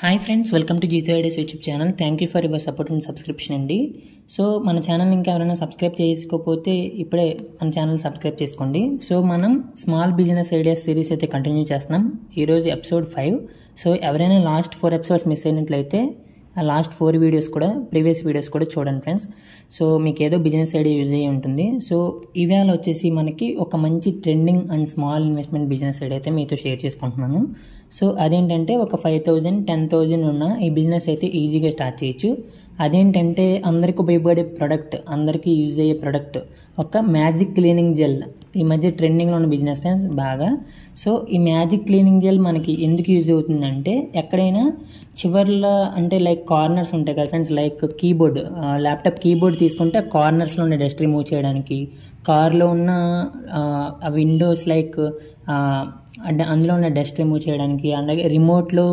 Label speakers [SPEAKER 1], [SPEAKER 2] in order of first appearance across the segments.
[SPEAKER 1] hi friends welcome to జీతో ideas YouTube channel thank you for your support and subscription అండి so మన channel ఇంకా ఎవరైనా subscribe చేసుకోకపోతే ఇప్పుడే మన ఛానల్ సబ్స్క్రైబ్ చేసుకోండి సో మనం స్మాల్ బిజినెస్ ఐడియాస్ సిరీస్ అయితే కంటిన్యూ చేస్తున్నాం ఈరోజు ఎపిసోడ్ ఫైవ్ సో ఎవరైనా లాస్ట్ ఫోర్ ఎపిసోడ్స్ మిస్ అయినట్లయితే ఆ లాస్ట్ ఫోర్ వీడియోస్ కూడా ప్రీవియస్ వీడియోస్ కూడా చూడండి ఫ్రెండ్స్ సో మీకు ఏదో బిజినెస్ ఐడియా యూజ్ అయ్యి ఉంటుంది సో ఇవాళ వచ్చేసి మనకి ఒక మంచి trending and small investment business idea అయితే మీతో షేర్ చేసుకుంటున్నాను సో అదేంటంటే ఒక ఫైవ్ థౌజండ్ టెన్ థౌజండ్ ఉన్న ఈ బిజినెస్ అయితే ఈజీగా స్టార్ట్ చేయొచ్చు అదేంటంటే అందరికి ఉపయోగపడే ప్రోడక్ట్ అందరికీ యూజ్ అయ్యే ప్రోడక్ట్ ఒక మ్యాజిక్ క్లీనింగ్ జెల్ ఈ మధ్య ట్రెండింగ్లో ఉన్న బిజినెస్ ఫ్రెండ్స్ బాగా సో ఈ మ్యాజిక్ క్లీనింగ్ జెల్ మనకి ఎందుకు యూజ్ అవుతుందంటే ఎక్కడైనా చివర్లో అంటే లైక్ కార్నర్స్ ఉంటాయి కదా friends like keyboard laptop keyboard తీసుకుంటే కార్నర్స్లో ఉన్న డస్ట్ రిమూవ్ చేయడానికి కార్లో ఉన్న ఆ విండోస్ లైక్ అంటే అందులో ఉన్న డస్ట్ రిమూవ్ చేయడానికి అలాగే రిమోట్లో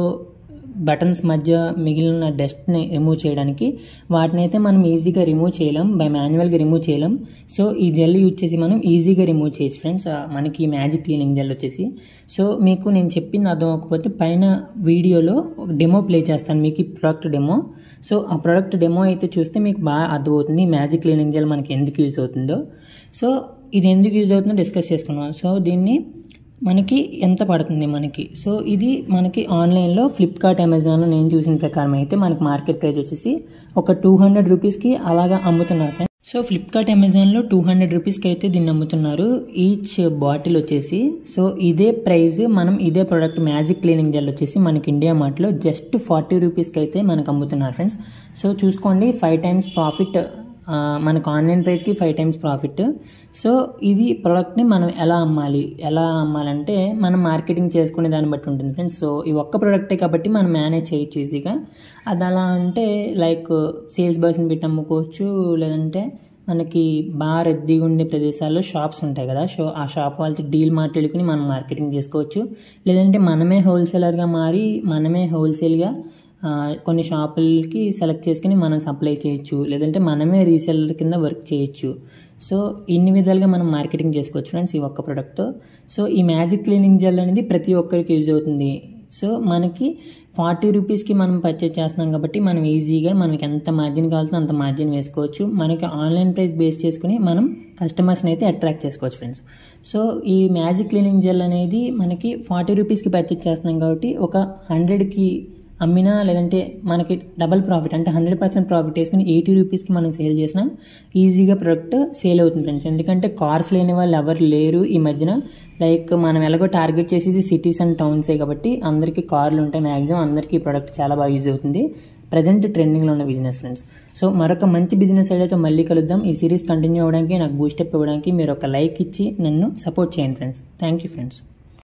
[SPEAKER 1] బటన్స్ మధ్య మిగిలిన డస్ట్ని రిమూవ్ చేయడానికి వాటిని అయితే మనం ఈజీగా రిమూవ్ చేయలేం బై మాన్యువల్గా రిమూవ్ చేయలేం సో ఈ జెల్ యూజ్ చేసి మనం ఈజీగా రిమూవ్ చేయొచ్చు ఫ్రెండ్స్ మనకి మ్యాజిక్ క్లీనింగ్ జెల్ వచ్చేసి సో మీకు నేను చెప్పింది అర్థం అవ్వకపోతే పైన వీడియోలో ఒక డెమో ప్లే చేస్తాను మీకు ఈ ప్రోడక్ట్ డెమో సో ఆ ప్రోడక్ట్ డెమో అయితే చూస్తే మీకు బాగా అర్థమవుతుంది మ్యాజిక్ క్లీనింగ్ జెల్ మనకి ఎందుకు యూజ్ అవుతుందో సో ఇది ఎందుకు యూజ్ అవుతుందో డిస్కస్ చేసుకున్నాం సో దీన్ని మనకి ఎంత పడుతుంది మనకి సో ఇది మనకి ఆన్లైన్లో ఫ్లిప్కార్ట్ అమెజాన్లో నేను చూసిన ప్రకారం అయితే మనకి మార్కెట్ ప్రైస్ వచ్చేసి ఒక టూ హండ్రెడ్ రూపీస్కి అలాగా అమ్ముతున్నారు ఫ్రెండ్స్ సో ఫ్లిప్కార్ట్ అమెజాన్లో టూ హండ్రెడ్ రూపీస్కి అయితే దీన్ని అమ్ముతున్నారు ఈచ్ బాటిల్ వచ్చేసి సో ఇదే ప్రైస్ మనం ఇదే ప్రోడక్ట్ మ్యాజిక్ క్లీనింగ్ జెల్ వచ్చేసి మనకి ఇండియా మార్ట్లో జస్ట్ ఫార్టీ రూపీస్కి అయితే మనకు అమ్ముతున్నారు ఫ్రెండ్స్ సో చూసుకోండి ఫైవ్ టైమ్స్ ప్రాఫిట్ మనకు ఆన్లైన్ ప్రైస్కి ఫైవ్ టైమ్స్ ప్రాఫిట్ సో ఇది ప్రోడక్ట్ని మనం ఎలా అమ్మాలి ఎలా అమ్మాలంటే మనం మార్కెటింగ్ చేసుకునే దాన్ని బట్టి ఉంటుంది ఫ్రెండ్స్ సో ఈ ఒక్క ప్రోడక్టే కాబట్టి మనం మేనేజ్ చేయొచ్చు ఈజీగా అది అలా అంటే లైక్ సేల్స్ బాయ్స్ని పెట్టి అమ్ముకోవచ్చు లేదంటే మనకి బాగా రద్దీగా ఉండే ప్రదేశాల్లో షాప్స్ ఉంటాయి కదా సో ఆ షాప్ వాళ్ళతో డీల్ మాట్లాడుకుని మనం మార్కెటింగ్ చేసుకోవచ్చు లేదంటే మనమే హోల్సేలర్గా మారి మనమే హోల్సేల్గా కొన్ని షాపులకి సెలెక్ట్ చేసుకుని మనం సప్లై చేయొచ్చు లేదంటే మనమే రీసెల్లర్ కింద వర్క్ చేయొచ్చు సో ఇన్ని విధాలుగా మనం మార్కెటింగ్ చేసుకోవచ్చు ఫ్రెండ్స్ ఈ ఒక్క ప్రోడక్ట్తో సో ఈ మ్యాజిక్ క్లీనింగ్ జెల్ అనేది ప్రతి ఒక్కరికి యూజ్ అవుతుంది సో మనకి ఫార్టీ రూపీస్కి మనం పర్చేజ్ చేస్తున్నాం కాబట్టి మనం ఈజీగా మనకి ఎంత మార్జిన్ కావాల్సిన అంత మార్జిన్ వేసుకోవచ్చు మనకి ఆన్లైన్ ప్రైస్ బేస్ చేసుకుని మనం కస్టమర్స్ని అయితే అట్రాక్ట్ చేసుకోవచ్చు ఫ్రెండ్స్ సో ఈ మ్యాజిక్ క్లీనింగ్ జెల్ అనేది మనకి ఫార్టీ రూపీస్కి పర్చేజ్ చేస్తున్నాం కాబట్టి ఒక హండ్రెడ్కి అమ్మినా లేదంటే మనకి డబల్ ప్రాఫిట్ అంటే హండ్రెడ్ పర్సెంట్ ప్రాఫిట్ వేసుకుని ఎయిటీ రూపీస్కి మనం సేల్ చేసినా ఈజీగా ప్రొడక్ట్ సేల్ అవుతుంది ఫ్రెండ్స్ ఎందుకంటే కార్స్ లేని వాళ్ళు ఎవరు లేరు ఈ మధ్యన లైక్ మనం ఎలాగో టార్గెట్ చేసేది సిటీస్ అండ్ టౌన్సే కాబట్టి అందరికీ కార్లు ఉంటాయి మ్యాక్సిమం అందరికీ ఈ ప్రోడక్ట్ చాలా బాగా యూజ్ అవుతుంది ప్రజెంట్ ట్రెండింగ్లో ఉన్న బిజినెస్ ఫ్రెండ్స్ సో మరొక మంచి బిజినెస్ ఐడియాతో మళ్ళీ కలుద్దాం ఈ సిరీస్ కంటిన్యూ అవ్వడానికి నాకు బూస్టప్ ఇవ్వడానికి మీరు ఒక లైక్ ఇచ్చి నన్ను సపోర్ట్ చేయండి ఫ్రెండ్స్ థ్యాంక్ యూ ఫ్రెండ్స్